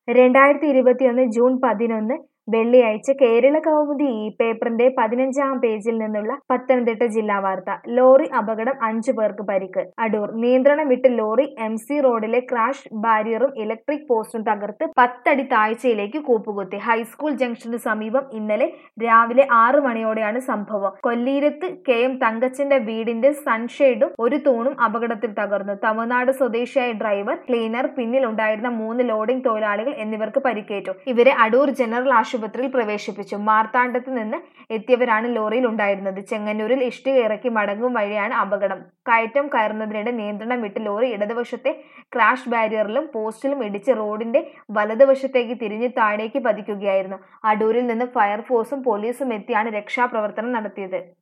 രണ്ടായിരത്തി ഇരുപത്തിയൊന്ന് ജൂൺ പതിനൊന്ന് വെള്ളിയാഴ്ച കേരള കൗമുദി ഈ പേപ്പറിന്റെ പതിനഞ്ചാം പേജിൽ നിന്നുള്ള പത്തനംതിട്ട ജില്ലാ വാർത്ത ലോറി അപകടം അഞ്ചു പേർക്ക് പരിക്ക് അടൂർ നിയന്ത്രണം വിട്ട് ലോറി എം സി റോഡിലെ ക്രാഷ് ബാരിയറും ഇലക്ട്രിക് പോസ്റ്റും തകർത്ത് പത്തടി താഴ്ചയിലേക്ക് കൂപ്പുകുത്തി ഹൈസ്കൂൾ ജംഗ്ഷന് സമീപം ഇന്നലെ രാവിലെ ആറു മണിയോടെയാണ് സംഭവം കൊല്ലീരത്ത് കെ എം തങ്കച്ചന്റെ വീടിന്റെ സൺഷെയ്ഡും ഒരു തൂണും അപകടത്തിൽ തകർന്നു തമിഴ്നാട് സ്വദേശിയായ ഡ്രൈവർ ക്ലീനർ പിന്നിലുണ്ടായിരുന്ന മൂന്ന് ലോഡിംഗ് തൊഴിലാളികൾ എന്നിവർക്ക് പരിക്കേറ്റു ഇവരെ അടൂർ ജനറൽ ആശുപത്രിയിൽ പ്രവേശിപ്പിച്ചു മാർത്താണ്ഡത്ത് നിന്ന് എത്തിയവരാണ് ലോറിയിൽ ഉണ്ടായിരുന്നത് ചെങ്ങന്നൂരിൽ ഇഷ്ടിക ഇറക്കി മടങ്ങും വഴിയാണ് അപകടം കയറ്റം കയറുന്നതിനിടെ നിയന്ത്രണം വിട്ട് ലോറി ഇടതുവശത്തെ ക്രാഷ് ബാരിയറിലും പോസ്റ്റിലും ഇടിച്ച് റോഡിന്റെ വലതുവശത്തേക്ക് തിരിഞ്ഞ് താഴേക്ക് പതിക്കുകയായിരുന്നു അടൂരിൽ നിന്ന് ഫയർഫോഴ്സും പോലീസും എത്തിയാണ് രക്ഷാപ്രവർത്തനം നടത്തിയത്